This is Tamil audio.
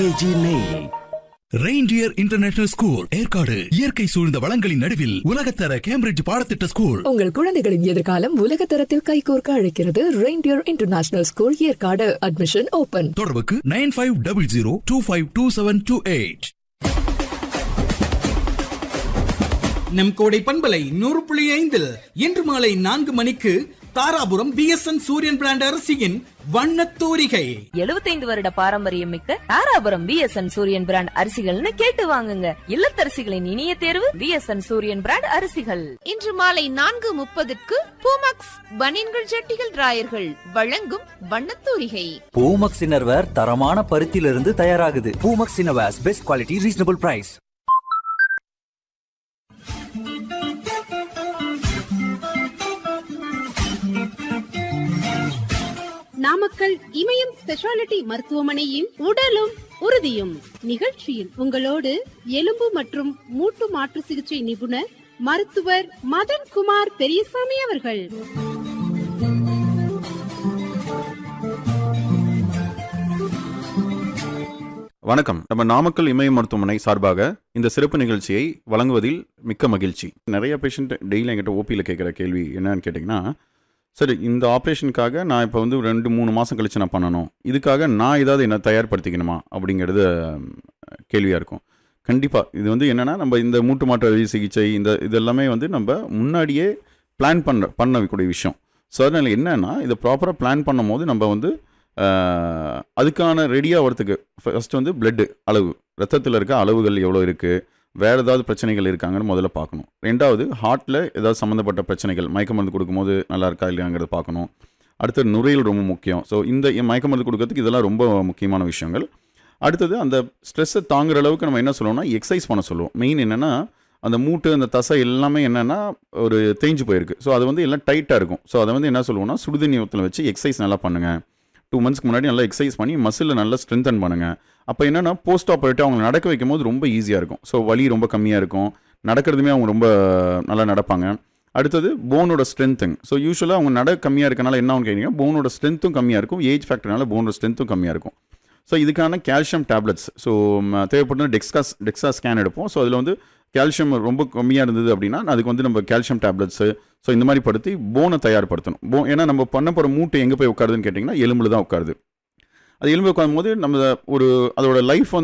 ஆர்கேஜி நெய் ரெயின்டியர் இன்டர்நேஷனல் ஸ்கூல் ஏற்காடு இயற்கை சூழ்ந்த வளங்களின் நடுவில் உலகத்தர கேம்பிரிட்ஜ் பாடத்திட்ட ஸ்கூல் உங்கள் குழந்தைகளின் எதிர்காலம் உலக தரத்தில் கைகோர்க்க அழைக்கிறது Reindeer international school Yercaud admission open தொடர்புக்கு nine five double zero two five two seven two eight நம் கோடை பண்பலை நூறு புள்ளி ஐந்தில் இன்று மாலை நான்கு மணிக்கு தாராபுரம் பிஎஸ்என் சூரியன் பிராண்ட் அரசியின் வண்ணத் தூரிகை 75 வருட பாரம்பரியம் மிக்க தாராபுரம் பிஎஸ்என் சூரியன் பிராண்ட் அரிசிகள்னு கேட்டு வாங்குங்க இல்லத்தரசிகளின் இனிய தேர்வு பிஎஸ்என் சூரியன் பிராண்ட் அரிசிகள் இன்று மாலை நான்கு முப்பதுக்கு பூமாக்ஸ் பனியன்கள் ஜட்டிகள் ராயர்கள் வழங்கும் வண்ணத்தூரிகை பூமக்ஸ் இன்னர்வேர் தரமான பருத்தியிலிருந்து தயாராகுது Poomax innerwears best quality reasonable price Namakkal Imayam speciality மருத்துவமனையின் உடலும் உறுதியும் நிகழ்ச்சியில் உங்களோடு எலும்பு மற்றும் மூட்டு மாற்று சிகிச்சை நிபுணர் மருத்துவர் மதன் குமார் பெரியசாமி அவர்கள் வணக்கம் நம்ம நாமக்கல் இமய மருத்துவமனை சார்பாக இந்த சிறப்பு நிகழ்ச்சியை வழங்குவதில் மிக்க மகிழ்ச்சி நிறைய பேஷண்ட் டெய்லி என்கிட்ட ஓபியில் கேட்குற கேள்வி என்னன்னு கேட்டிங்கன்னா சரி இந்த ஆப்ரேஷனுக்காக நான் இப்போ வந்து ரெண்டு மூணு மாதம் கழிச்சு நான் பண்ணணும் இதுக்காக நான் ஏதாவது என்ன தயார்படுத்திக்கணுமா அப்படிங்கிறது கேள்வியாக இருக்கும் கண்டிப்பாக இது வந்து என்னென்னா நம்ம இந்த மூட்டு மாற்று அறுவை சிகிச்சை இந்த இது எல்லாமே வந்து நம்ம முன்னாடியே பிளான் பண்ண பண்ணக்கூடிய விஷயம் ஸோ அதனால் என்னென்னா இதை ப்ராப்பராக பிளான் பண்ணும்போது நம்ம வந்து ஆஹ், அதுக்கான ரெடியாக வரத்துக்கு ஃபர்ஸ்ட் வந்து பிளட்டு அளவு ரத்தத்தில் இருக்க அளவுகள் எவ்வளோ இருக்குது வேறு ஏதாவது பிரச்சனைகள் இருக்காங்கன்னு முதல்ல பார்க்கணும் ரெண்டாவது ஹார்ட்டில் ஏதாவது சம்மந்தப்பட்ட பிரச்சனைகள் மயக்க மருந்து கொடுக்கும்போது நல்லா இருக்கா இல்லையாங்கிறத பார்க்கணும் அடுத்தது நுரையீரல் ரொம்ப முக்கியம் ஸோ இந்த மயக்க மருந்து கொடுக்கறதுக்கு இதெல்லாம் ரொம்ப முக்கியமான விஷயங்கள் அடுத்தது அந்த ஸ்ட்ரெஸ்ஸை தாங்குற அளவுக்கு நம்ம என்ன சொல்லுவோம்னா எக்ஸசைஸ் பண்ண சொல்லுவோம் மெயின் என்னென்னா அந்த மூட்டு அந்த தசை எல்லாமே என்னென்னா ஒரு தேஞ்சு போயிருக்கு ஸோ அது வந்து எல்லாம் டைட்டாக இருக்கும் ஸோ அதை வந்து என்ன சொல்லுவோம்னா சுடுதண்ணி ஊத்தில் வச்சு எக்ஸசைஸ் நல்லா பண்ணுங்கள் டூ மந்த்ஸ்க்கு முன்னாடி நல்லா எக்ஸசைஸ் பண்ணி மசிலில் நல்லா ஸ்ட்ரென்தன் பண்ணுங்கள் அப்போ என்னென்னா போஸ்ட் ஆப்ரேட்டிவ் அவங்க நடக்க வைக்கும் போது ரொம்ப ஈஸியாக இருக்கும் ஸோ வலி ரொம்ப கம்மியாக இருக்கும் நடக்கிறதுமே அவங்க ரொம்ப நல்லா நடப்பாங்க அடுத்தது போனோட ஸ்ட்ரென்த்துங் ஸோ யூஸ்வலாக அவங்க நட கம்மியாக இருக்கனால என்ன ஆகும் கேட்டீங்கன்னா போனோட ஸ்ட்ரென்த்தும் கம்மியாக இருக்கும் ஏஜ் ஃபேக்டர்னால போனோட ஸ்ட்ரென்த்தும் கம்மியாக இருக்கும் ஸோ இதுக்கான கால்சியம் டேப்லெட்ஸ் ஸோ தேவைப்பட்ட டெக்ஸ்கா டெக்ஸா ஸ்கேன் எடுப்போம் ஸோ அதில் வந்து கால்சியம் ரொம்ப கம்மியாக இருந்தது அப்படின்னா அதுக்கு வந்து நம்ம கால்சியம் டேப்லெட்ஸு ஸோ இந்த மாதிரி படுத்தி போனை தயார்படுத்தணும் போ ஏன்னா நம்ம பண்ண போகிற மூட்டை எங்கே போய் உட்காருதுன்னு கேட்டிங்கன்னா எலும்பில் தான் உட்காருது அது எலும்பு உட்காரும் போது நம்ம ஒரு அதோட லைஃப் வந்து